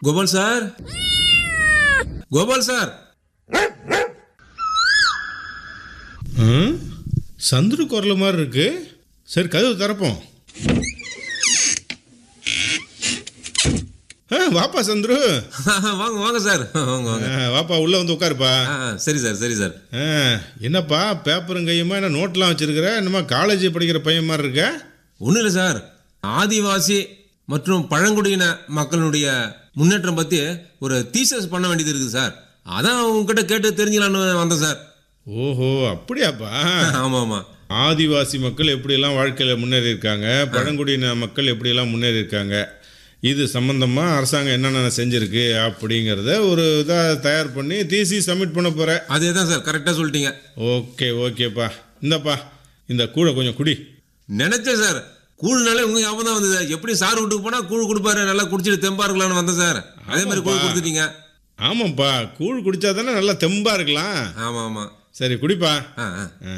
Gopal sir Gopal sir ம்? சந்துரு குரல் மாதிரி இருக்கு சரி கதவு திறப்போம் ஆ, வாப்பா சந்துரு வாங்க வாங்க சார் வாங்க வாங்க ஆ, வாப்பா உள்ள வந்து உட்காருப்பா ஆ, ஆ, சரி சார் சரி சார் ஆ, என்னப்பா பேப்பரும் கையுமா என்ன நோட்லாம் வச்சிருக்கிற என்னமா காலேஜ் படிக்கிற பையன் மாதிரி இருக்க ஒன்றும் இல்லை சார் ஆதிவாசி மற்றும் பழங்குடியின மக்களுடைய முன்னேற்றம் பற்றி ஒரு தீசஸ் பண்ண வேண்டியது இருக்குது சார் அதான் உங்ககிட்ட கேட்டு தெரிஞ்சுக்கலான்னு வந்தேன் சார் ஓஹோ அப்படியாப்பா ஆமாம் ஆமாம் ஆதிவாசி மக்கள் எப்படியெல்லாம் வாழ்க்கையில் முன்னேறி இருக்காங்க பழங்குடியின மக்கள் எப்படியெல்லாம் முன்னேறி இருக்காங்க இது சம்பந்தமாக அரசாங்கம் என்னென்ன செஞ்சிருக்கு அப்படிங்கிறத ஒரு இதாக தயார் பண்ணி தீசி சப்மிட் பண்ண போகிறேன் அதே தான் சார் கரெக்டாக சொல்லிட்டீங்க ஓகே ஓகேப்பா இந்தப்பா இந்த கூடை கொஞ்சம் குடி நினைச்சேன் சார் கூழ்னாலே உங்க ஞாபகம் தான் வந்தது எப்படி சார் வீட்டுக்கு போனா கூழ் கொடுப்பாரு நல்லா குடிச்சிட்டு தெம்பா இருக்கலாம்னு வந்தேன் சார் அதே மாதிரி கூழ் கொடுத்துட்டீங்க ஆமாப்பா கூழ் குடிச்சா தானே நல்லா தெம்பாக இருக்கலாம் ஆமா ஆமா சரி குடிப்பா ஆ ஆ. ஆ.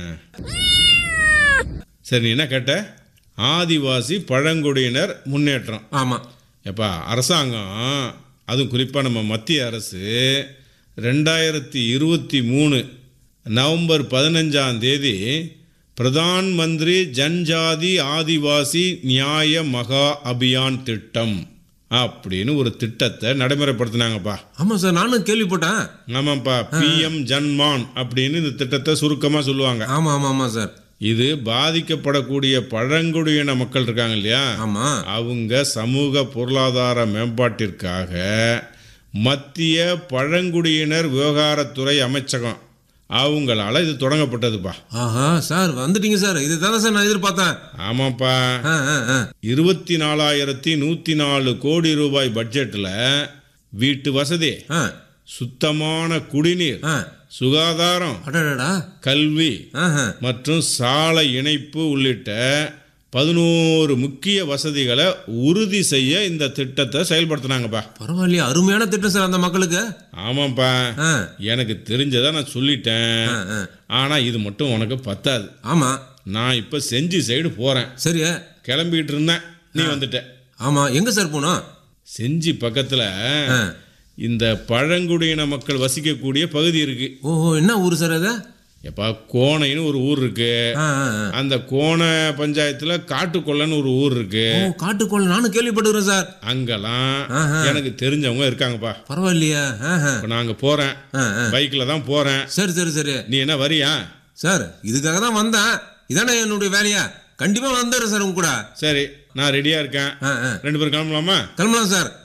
சரி நீ என்ன கேட்ட ஆதிவாசி பழங்குடியினர் முன்னேற்றம் ஆமா எப்பா அரசாங்கம் அதுவும் குறிப்பாக நம்ம மத்திய அரசு ரெண்டாயிரத்தி இருபத்தி மூணு நவம்பர் பதினஞ்சாம் தேதி பிரதான் மந்திரி ஜன்ஜாதி ஆதிவாசி நியாய மகா அபியான் திட்டம் அப்படின்னு ஒரு திட்டத்தை நடைமுறைப்படுத்தினாங்கப்பா ஆமா சார் நானும் கேள்விப்பட்டேன் ஆமாப்பா பிஎம் ஜன்மான் அப்படின்னு இந்த திட்டத்தை சுருக்கமாக சொல்லுவாங்க ஆமா ஆமா ஆமா சார் இது பாதிக்கப்படக்கூடிய பழங்குடியின மக்கள் இருக்காங்க இல்லையா ஆமா அவங்க சமூக பொருளாதார மேம்பாட்டிற்காக மத்திய பழங்குடியினர் விவகாரத்துறை அமைச்சகம் அவங்களால இது தொடங்கப்பட்டதுப்பா ஆஹா சார் வந்துட்டீங்க சார் இது தானே சார் நான் எதிர்பார்த்தேன் ஆமாப்பா ஆ ஆ ஆ இருபத்தி நாலாயிரத்தி நூற்றி நாலு கோடி ரூபாய் பட்ஜெட்டில் வீட்டு வசதி ஆ சுத்தமான குடிநீர் ஆ சுகாதாரம் அடடா கல்வி ஆஹா மற்றும் சாலை இணைப்பு உள்ளிட்ட பதினோரு முக்கிய வசதிகளை உறுதி செய்ய இந்த திட்டத்தை செயல்படுத்தினாங்கப்பா பரவாயில்லையே அருமையான திட்டம் சார் அந்த மக்களுக்கு ஆமாப்பா ஆ எனக்கு தெரிஞ்சதை நான் சொல்லிட்டேன் ஆ ஆ ஆனால் இது மட்டும் உனக்கு பத்தாது ஆமா நான் இப்போ செஞ்சி சைடு போகிறேன் சரி கிளம்பிட்டு இருந்தேன் நீ வந்துட்ட ஆமா எங்க சார் போனோம் செஞ்சி பக்கத்தில் ஆ. இந்த பழங்குடியின மக்கள் வசிக்கக்கூடிய பகுதி இருக்கு ஓஹோ என்ன ஊர் சார் அது எப்பா கோணைன்னு ஒரு ஊர் இருக்கு ஆ ஆ ஆ அந்த கோண பஞ்சாயத்தில் காட்டுக்கொள்ளன்னு ஒரு ஊர் இருக்கு ஓ காட்டுக்கோள் நானும் கேள்விப்பட்டுக்கிறேன் சார் அங்கெல்லாம் ஆஹா. எனக்கு தெரிஞ்சவங்க இருக்காங்கப்பா பரவாயில்லையா ஆஹா. இப்போ நாங்கள் போகிறேன் ஆ, ஆ. பைக்கில் தான் போகிறேன் சரி சரி சரி நீ என்ன வரியா சார் இதுக்காக தான் வந்தேன் இதானே என்னுடைய வேலையா கண்டிப்பா வந்துடுறேன் சார் உங்க கூட சரி நான் ரெடியாக இருக்கேன் ஆ, ஆ. ரெண்டு பேரும் கிளம்பலாமா கிளம்பலாம் சார்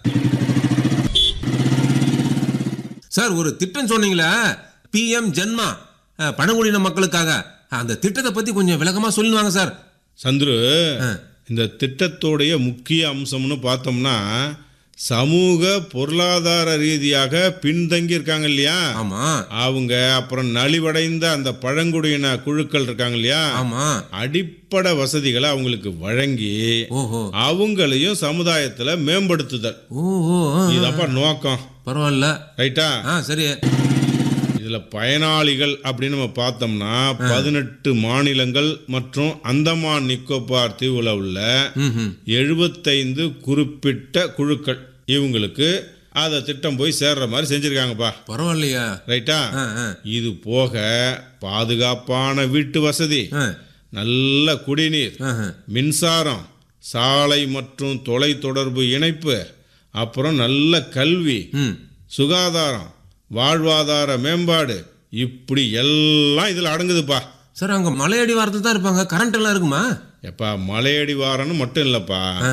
சார் ஒரு திட்டம் சொன்னீங்களே பிஎம் ஜென்மா அஹ், பழங்குடியின மக்களுக்காக அந்த திட்டத்தை பத்தி கொஞ்சம் விளக்கமா சொல்லுவாங்க சார் சந்துரு ஆ. இந்த திட்டத்தோடைய முக்கிய அம்சம்னு பார்த்தோம்னா சமூக பொருளாதார ரீதியாக பின்தங்கி இருக்காங்க இல்லையா ஆமா அவங்க அப்புறம் நலிவடைந்த அந்த பழங்குடியின குழுக்கள் இருக்காங்க இல்லையா ஆமா அடிப்படை வசதிகளை அவங்களுக்கு வழங்கி ஓஹோ அவங்களையும் சமுதாயத்துல மேம்படுத்துதல் ஓஹோ ஆ, இதப்பா நோக்கம் பரவாயில்ல ரைட்டா ஆ சரி இதுல பயனாளிகள் அப்படின்னு நம்ம பார்த்தோம்னா பதினெட்டு மாநிலங்கள் மற்றும் அந்தமான் நிக்கோபார் தீவுல உள்ள ம் ம் எழுபத்தைந்து குறிப்பிட்ட குழுக்கள் இவங்களுக்கு அதை திட்டம் போய் சேர்ற மாதிரி செஞ்சிருக்காங்கப்பா பரவாயில்லையா ரைட்டா ஆ ஆ இது போக பாதுகாப்பான வீட்டு வசதி ஆ நல்ல குடிநீர் ஆஹா. மின்சாரம் சாலை மற்றும் தொலைத்தொடர்பு இணைப்பு அப்புறம் நல்ல கல்வி ம் சுகாதாரம் வாழ்வாதார மேம்பாடு இப்படி எல்லாம் இதில் அடங்குதுப்பா சார் அங்க மலையடி வாரத்தில் தான் இருப்பாங்க கரண்ட் எல்லாம் இருக்குமா எப்பா மலையடி வாரம்னு மட்டும் இல்லைப்பா